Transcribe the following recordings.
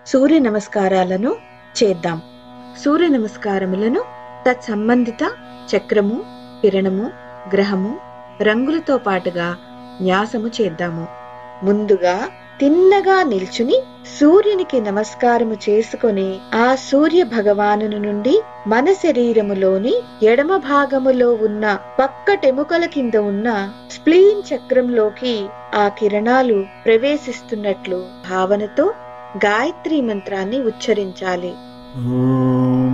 సూర్య నమస్కారాలను చేద్దాం సూర్య నమస్కారములను తత్సంబంధిత చక్రము కిరణము గ్రహము రంగులతో పాటుగా న్యాసము చేద్దాము ముందుగా తిన్నగా నిల్చుని సూర్యునికి నమస్కారము చేసుకొని ఆ సూర్య భగవానుని నుండి మన శరీరములోని ఎడమ భాగములో ఉన్న పక్కటెముకల కింద ఉన్న స్ప్లీన్ చక్రంలోకి ఆ కిరణాలు ప్రవేశిస్తున్నట్లు భావనతో గాయత్రి మంత్రాన్ని ఉచ్చరించాలి ॐ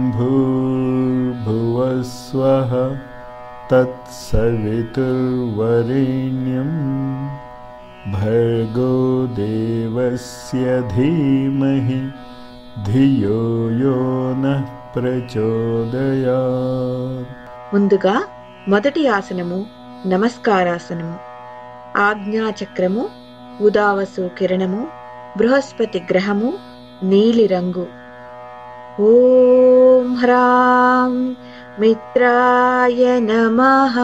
भूर्भुवस्वः तत्सवितुर्वरेण्यं भर्गो देवस्य धीमहि धियो यो नः प्रचोदयात् ముందుగా మొదటి ఆసనము నమస్కారాసనము ఆజ్ఞాచక్రము ఉదావసు కిరణము బృహస్పతి గ్రహము నీలి రంగు ఓం హ్రాం మిత్రాయ నమః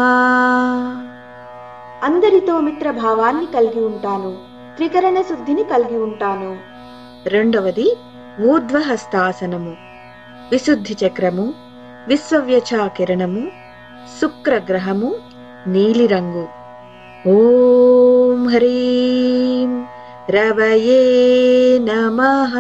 అందరితో మిత్రభావాన్ని కలిగి ఉంటాను త్రికరణ శుద్ధిని కలిగి ఉంటాను రెండవది ఊర్ధ్వహస్తాసనము విశుద్ధి చక్రము విశ్వవ్యచా కిరణము శుక్రగ్రహము నీలిరంగు ఓం హ్రీం రవయే నమః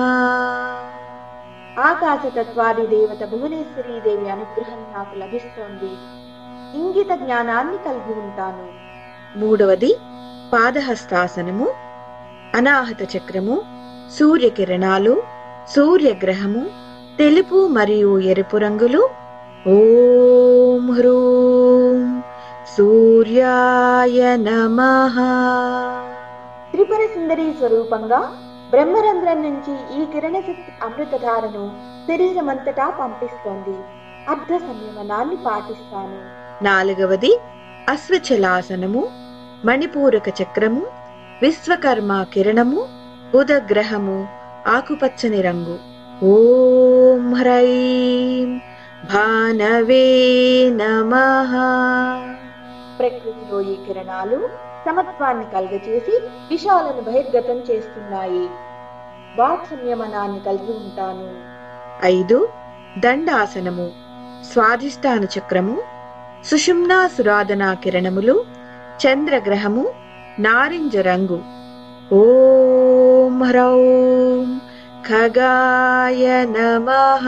ఆకాశతత్వాది దేవత భువనేశ్వరీ దేవి అనుగ్రహం నాకు లభిస్తోంది ఇంగిత జ్ఞానాన్ని కలిగి ఉంటాను మూడవది పాదహస్తాసనము అనాహత చక్రము సూర్యకిరణాలు సూర్యగ్రహము తెలుపు మరియు ఎరుపు రంగులు ఓం హ్రూం సూర్యాయ నమః త్రిపుర సుందరి స్వరూపంగా బ్రహ్మరంధ్రం నుంచి ఈ కిరణ శక్తి అమృతధారను శరీరమంతటా పంపిస్తోంది అర్ధ సంయమనాన్ని పాటిస్తాను నాలుగవది అశ్వచలాసనము మణిపూరక చక్రము విశ్వకర్మ కిరణము బుధ గ్రహము ఆకుపచ్చని రంగు ఓం హ్రైం భానవే నమః ప్రకృతిలో ఈ కిరణాలు సమత్వాన్ని కలుగచేసి విషాలను బహిర్గతం చేస్తున్నాయి వాక్ సంయమనాన్ని కలిగి ఉంటాను ఐదు దండాసనము స్వాధిష్టాన చక్రము సుషుమ్నా సురాధనా కిరణములు చంద్రగ్రహము నారింజ రంగు ఓం హ్రౌం ఖగాయ నమః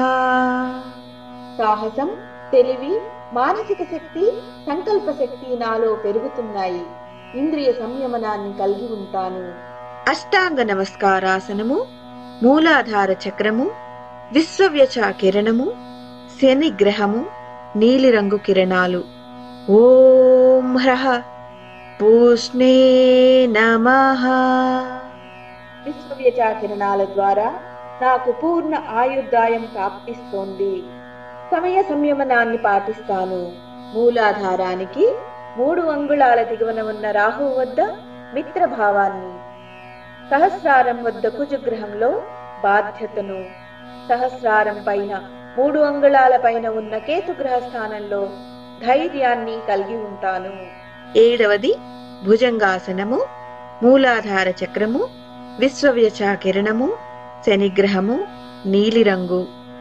సాహసం తెలివి మానసిక శక్తి సంకల్ప శక్తి నాలో పెరుగుతున్నాయి ఇంద్రియ సంయమనాన్ని కలిగి ఉంటాను అష్టాంగ నమస్కారాసనము మూలాధార చక్రము విశ్వవ్యచ కిరణము శని గ్రహము నీలిరంగు కిరణాలు ఓం హ్రహ పూష్ణే నమః విశ్వవ్యచ కిరణాల ద్వారా నాకు పూర్ణ ఆయుర్దాయం ప్రాప్తిస్తోంది సమయ సంయమనాన్ని పాటిస్తాను మూలాధారానికి మూడు అంగుళాల దిగువన ఉన్న రాహు వద్ద మిత్రభావాన్ని సహస్రారం వద్ద కుజగ్రహంలో బాధ్యతను సహస్రారం పైన మూడు అంగుళాల పైన ఉన్న కేతుగ్రహ స్థానంలో ధైర్యాన్ని కలిగి ఉంటాను ఏడవది భుజంగాసనము మూలాధార చక్రము విశ్వవ్యచ కిరణము శనిగ్రహము నీలిరంగు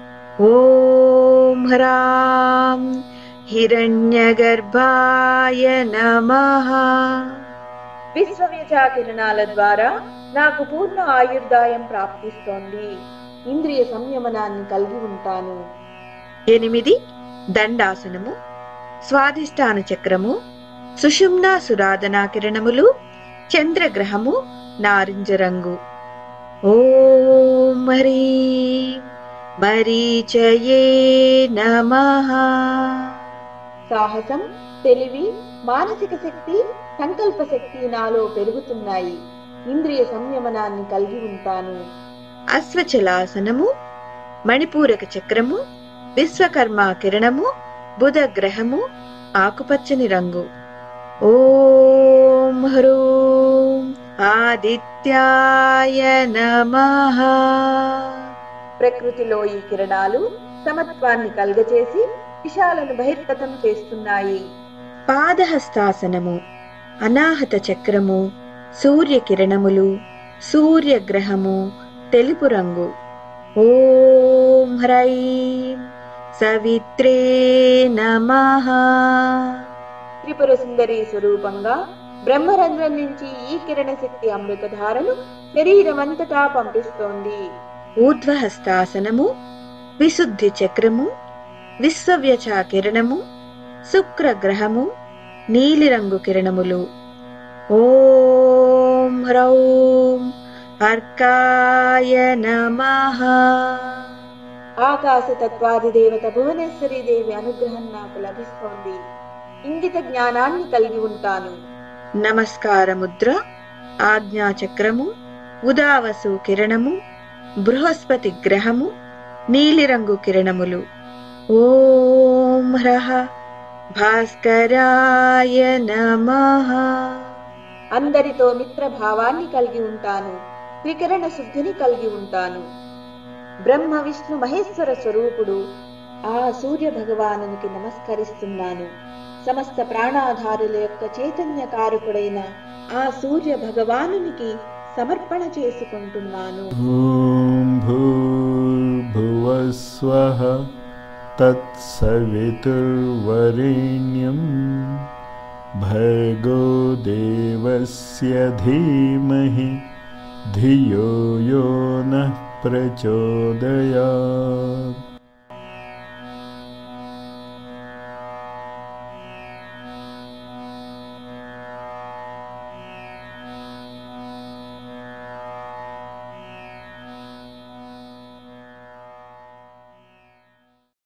ఓం హ్రాం హిరణ్యగర్భాయ నమః విశ్వవ్యచ కిరణాల ద్వారా నాకు పూర్ణ ఆయుర్దాయం ప్రాప్తిస్తోంది ఇంద్రియ సంయమనాన్ని కలిగి ఉంటాను ఎనిమిది దండాసనము స్వాధిష్టాన చక్రము సుషుమ్నా సురాధనా కిరణములు చంద్రగ్రహము నారింజ రంగు ఓం హ్రీం మరీచయే నమః సాహసం తెలివి మానసిక శక్తి సంకల్ప శక్తి నాలో పెరుగుతున్నాయి ఇంద్రియ సంయమనాన్ని కలిగి ఉంటాను అశ్వచలాసనము మణిపూరక చక్రము విశ్వకర్మ కిరణము బుధ గ్రహము ఆకుపచ్చని రంగు ఓం హ్రూం ఆదిత్యాయ నమః ప్రకృతిలో ఈ కిరణాలు సమత్వాన్ని కలుగచేసి విషాలను బహిర్గతం చేస్తున్నాయి పాదహస్తాసనము అనాహత చక్రము సూర్య కిరణములు సూర్యగ్రహము తెలుపు రంగు ॐ ह्रैं సవిత్రే నమః త్రిపుర సుందరి స్వరూపంగా బ్రహ్మరంధ్రం నుంచి ఈ కిరణ శక్తి అమృతధారను శరీరమంతటా పంపిస్తోంది ఊర్ధ్వహస్తాసనము విశుద్ధి చక్రము విశ్వవ్యచా కిరణము శుక్రగ్రహము నీలిరంగు కిరణములు ఓం హ్రౌం అర్కాయ నమః ఆకాశ తత్వాదిదేవత భువనేశ్వరి దేవి అనుగ్రహం నాకు లభిస్తోంది ఇంగిత జ్ఞానాన్ని కలిగి ఉంటాను నమస్కారముద్ర ఆజ్ఞాచక్రము ఉదావసు కిరణము బృహస్పతి గ్రహము నీలిరంగు కిరణములు ఓం హ్రః భాస్కరాయ నమః అందరితో మిత్ర భావాన్ని కలిగి ఉంటాను త్రికరణ శుద్ధిని కలిగి ఉంటాను బ్రహ్మ విష్ణు మహేశ్వర స్వరూపుడు ఆ సూర్య భగవానునికి నమస్కరిస్తున్నాను సమస్త ప్రాణాధారుల యొక్క చైతన్య కారకుడైన ఆ సూర్య భగవానునికి సమర్పణ చేసుకుంటున్నాను ॐ भूर्भुवस्वः तत्सवितुर्वरेण्यं भर्गो देवस्य धीमहि धियो यो नः प्रचोदयात्